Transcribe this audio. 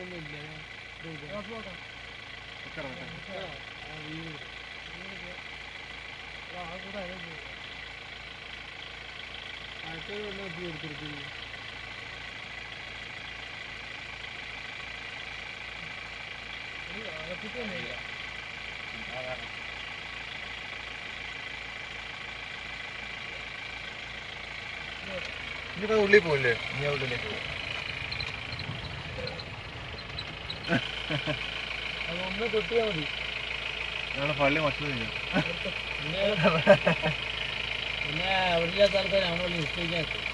ഒന്നും ഇല്ല ആൾക്കാർ വന്ന് എത്തി കൊടുത്തിരിക്കുന്നു ഇനിയിപ്പോ ഉള്ളിൽ പോകില്ലേ ഇനി ഉള്ളിലേക്ക് പോകും അതൊന്ന് കൊട്ടിയാൽ മതി ഞങ്ങളുടെ പള്ളി മറ്റു കഴിഞ്ഞു പിന്നെ പിന്നെ അവിടെ ഇല്ലാത്ത ആൾക്കാർ നമ്മളെ നിശ്ചയിക്കാൻ